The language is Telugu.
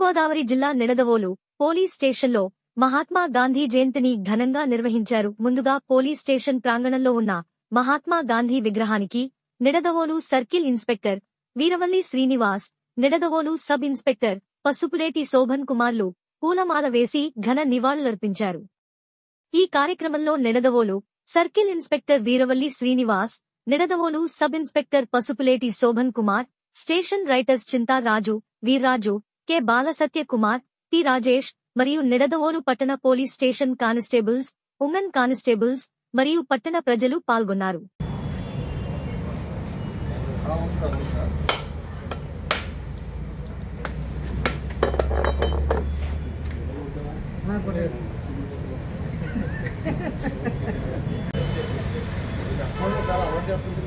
తూర్పుగోదావరి జిల్లా నిడదవోలు పోలీస్ స్టేషన్లో మహాత్మా గాంధీ జయంతిని ఘనంగా నిర్వహించారు ముందుగా పోలీస్ స్టేషన్ ప్రాంగణంలో ఉన్న మహాత్మా గాంధీ విగ్రహానికి Nidadavolu circle inspector Veeravalli Srinivas Nidadavolu sub inspector Pasupuleti Shobhan కుమార్లు పూలమాల వేసి ఘన నివాళులర్పించారు ఈ కార్యక్రమంలో Nidadavolu circle inspector Veeravalli Srinivas Nidadavolu sub inspector Pasupuleti Shobhan Kumar station writers Chinta Raju Veerraju K Balasatya Kumar T Rajesh మరియు నిడదవోలు పట్టణ police station constables women constables మరియు పట్టణ ప్రజలు పాల్గొన్నారు అవును సార్ అవును సార్ అవును సార్ అలవాటు చేస్తుంది